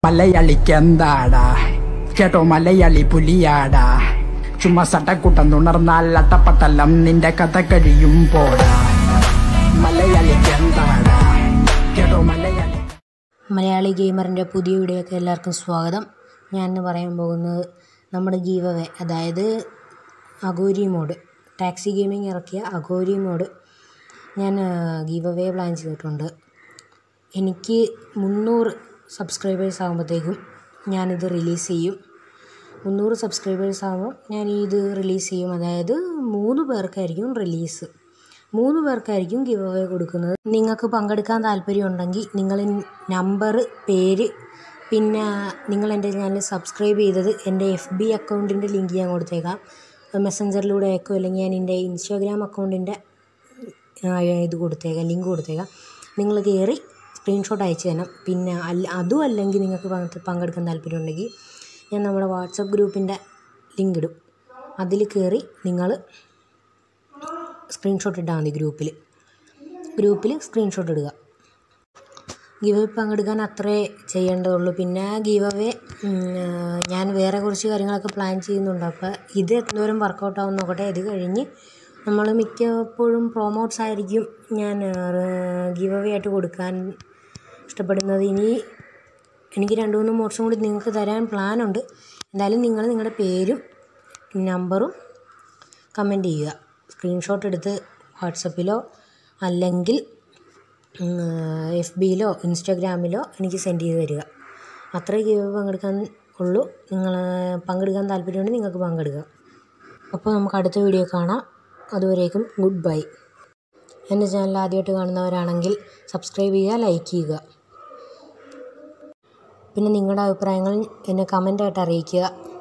മലയാളിക്കെന്താടാ കേട്ടോ മലയാളി പുലിയാടാ ചുമ്മാ സട്ടക്കുട്ടം തുണർന്നാൽ അട്ടപ്പട്ടലം നിന്റെ കഥ കഴിയും പോടാ മലയാളിക്കെന്താടാ കേട്ടോ മലയാളി മലയാളി ഗെയിമറിൻ്റെ പുതിയ വീഡിയോയ്ക്ക് എല്ലാവർക്കും സ്വാഗതം ഞാൻ ഇന്ന് പറയാൻ പോകുന്നത് നമ്മുടെ ഗീവ് അവേ അതായത് അഗോരി മോഡ് ടാക്സി ഗെയിമിംഗ് ഇറക്കിയ അഗോരി മോഡ് ഞാൻ ഗീവ് അവേ പ്ലാൻ ചെയ്തിട്ടുണ്ട് എനിക്ക് മുന്നൂറ് സബ്സ്ക്രൈബേഴ്സ് ആകുമ്പോഴത്തേക്കും ഞാനിത് റിലീസ് ചെയ്യും മുന്നൂറ് സബ്സ്ക്രൈബേഴ്സ് ആകുമ്പോൾ ഞാൻ ഇത് റിലീസ് ചെയ്യും അതായത് മൂന്ന് പേർക്കായിരിക്കും റിലീസ് മൂന്ന് പേർക്കായിരിക്കും ഗിവ് അവേ കൊടുക്കുന്നത് നിങ്ങൾക്ക് പങ്കെടുക്കാൻ താല്പര്യമുണ്ടെങ്കിൽ നിങ്ങൾ നമ്പർ പേര് പിന്നെ നിങ്ങൾ എൻ്റെ ചാനൽ സബ്സ്ക്രൈബ് ചെയ്തത് എൻ്റെ എഫ് ബി അക്കൗണ്ടിൻ്റെ ലിങ്ക് ഞാൻ കൊടുത്തേക്കാം മെസ്സഞ്ചറിലൂടെ അയക്കും അല്ലെങ്കിൽ ഞാൻ എൻ്റെ ഇൻസ്റ്റാഗ്രാം അക്കൗണ്ടിൻ്റെ ഇത് കൊടുത്തേക്കാം ലിങ്ക് കൊടുത്തേക്കാം നിങ്ങൾ കയറി സ്ക്രീൻഷോട്ട് അയച്ചു തരണം പിന്നെ അല്ല അതും അല്ലെങ്കിൽ നിങ്ങൾക്ക് പങ്ക് പങ്കെടുക്കാൻ താല്പര്യമുണ്ടെങ്കിൽ ഞാൻ നമ്മുടെ വാട്സപ്പ് ഗ്രൂപ്പിൻ്റെ ലിങ്ക് ഇടും അതിൽ കയറി നിങ്ങൾ സ്ക്രീൻഷോട്ട് ഇട്ടാൽ മതി ഗ്രൂപ്പിൽ ഗ്രൂപ്പിൽ സ്ക്രീൻഷോട്ട് ഇടുക ഗീവ് അവേ പങ്കെടുക്കാൻ അത്രേ ചെയ്യേണ്ടതുള്ളൂ പിന്നെ ഗീവ് അവേ ഞാൻ വേറെ കുറച്ച് കാര്യങ്ങളൊക്കെ പ്ലാൻ ചെയ്യുന്നുണ്ട് അപ്പോൾ ഇത് എന്തോരം വർക്കൗട്ട് ആവും നോക്കട്ടെ ഇത് കഴിഞ്ഞ് നമ്മൾ മിക്കപ്പോഴും പ്രൊമോട്ട്സ് ആയിരിക്കും ഞാൻ ഗീവ് അവേ ആയിട്ട് കൊടുക്കാൻ ഇഷ്ടപ്പെടുന്നത് ഇനി എനിക്ക് രണ്ട് മൂന്ന് മോഡ്സും കൂടി നിങ്ങൾക്ക് തരാൻ പ്ലാനുണ്ട് എന്തായാലും നിങ്ങൾ നിങ്ങളുടെ പേരും നമ്പറും കമൻറ്റ് ചെയ്യുക സ്ക്രീൻഷോട്ട് എടുത്ത് വാട്സപ്പിലോ അല്ലെങ്കിൽ എഫ് ബിയിലോ ഇൻസ്റ്റാഗ്രാമിലോ എനിക്ക് സെൻഡ് ചെയ്ത് തരിക അത്രേ ഗീവ് പങ്കെടുക്കാൻ ഉള്ളൂ നിങ്ങൾ പങ്കെടുക്കാൻ താല്പര്യമുണ്ടെങ്കിൽ നിങ്ങൾക്ക് പങ്കെടുക്കാം അപ്പോൾ നമുക്ക് അടുത്ത വീഡിയോ കാണാം അതുവരേക്കും ഗുഡ് ബൈ എൻ്റെ ചാനൽ ആദ്യമായിട്ട് കാണുന്നവരാണെങ്കിൽ സബ്സ്ക്രൈബ് ചെയ്യുക ലൈക്ക് ചെയ്യുക പിന്നെ നിങ്ങളുടെ അഭിപ്രായങ്ങൾ എന്നെ കമൻ്റായിട്ട് അറിയിക്കുക